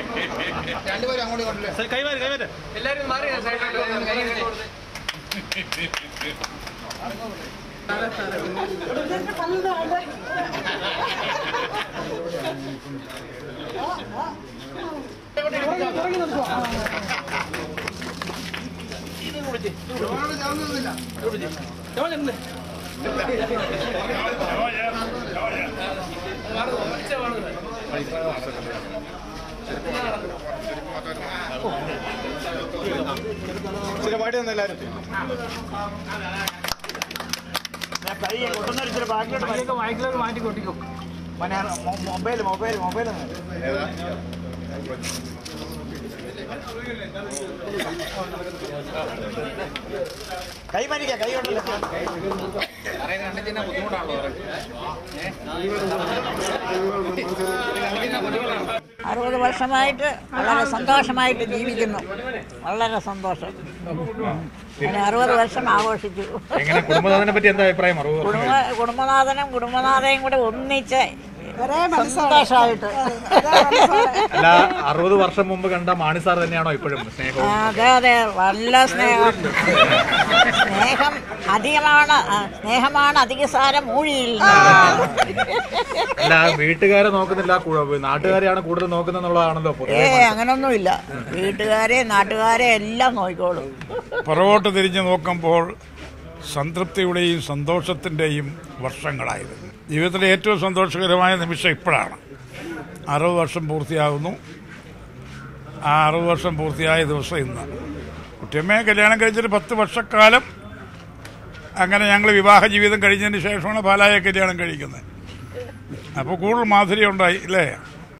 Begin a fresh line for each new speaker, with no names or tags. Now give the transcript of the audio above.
രണ്ടുപേരും അങ്ങോട്ട് കൊണ്ടല്ലേ
കൈമാറി കൈമാറി
എല്ലാരും മാറി സൈഡിലോട്ട് കൈ കൊടുത്ത്
ഇച്ചിരി പാടി വന്നു എല്ലാവരും
മൊബൈൽ മൊബൈൽ മൊബൈൽ കൈ മരിക്ക കൈ കൊണ്ടല്ലോ
കണ്ടിട്ട് ബുദ്ധിമുട്ടാണല്ലോ
അറുപത് വർഷമായിട്ട് വളരെ സന്തോഷമായിട്ട് ജീവിക്കുന്നു വളരെ സന്തോഷം അങ്ങനെ അറുപത് വർഷം ആഘോഷിച്ചു
എങ്ങനെ കുടുംബനാഥനെ പറ്റി എന്താ അഭിപ്രായം അറിവ്
കുടുംബ കുടുംബനാഥനും കുടുംബനാഥയും കൂടെ ഒന്നിച്ച് സന്തോഷമായിട്ട്
അല്ല അറുപത് വർഷം മുമ്പ് കണ്ട മാണി സാർ തന്നെയാണോ ഇപ്പോഴും സ്നേഹവും
അതെ അതെ നല്ല സ്നേഹം സ്നേഹം അധികമാണ് ആ, സ്നേഹമാണ് അധികസാരം മൂഴിയിൽ
അല്ല വീട്ടുകാരെ നോക്കുന്നില്ല കു- നാട്ടുകാരെയാണ് കൂടുതൽ നോക്കുന്നെന്നുള്ളതാണല്ലോ
ഏ
പൊതുവെ
അങ്ങനൊന്നുമില്ല വീട്ടുകാരെ നാട്ടുകാരെ എല്ലാം നോക്കിക്കോളും
പുറകോട്ട് തിരിഞ്ഞു നോക്കുമ്പോൾ സംതൃപ്തിയുടെയും സന്തോഷത്തിൻ്റെയും വർഷങ്ങളായിരുന്നു ജീവിതത്തിലെ ഏറ്റവും സന്തോഷകരമായ നിമിഷം ഇപ്പോഴാണ് അറുപത് വർഷം പൂർത്തിയാകുന്നു ആ അറുപത് വർഷം പൂർത്തിയായ ദിവസം ഇന്ന് കുട്ടിയമ്മയെ കല്യാണം കഴിച്ചിട്ട് പത്ത് വർഷക്കാലം അങ്ങനെ ഞങ്ങൾ വിവാഹ ജീവിതം കഴിഞ്ഞതിന് ശേഷമാണ് പാലായെ കല്യാണം കഴിക്കുന്നത് അപ്പോൾ കൂടുതൽ മാധുര്യം ഉണ്ടായി അല്ലേ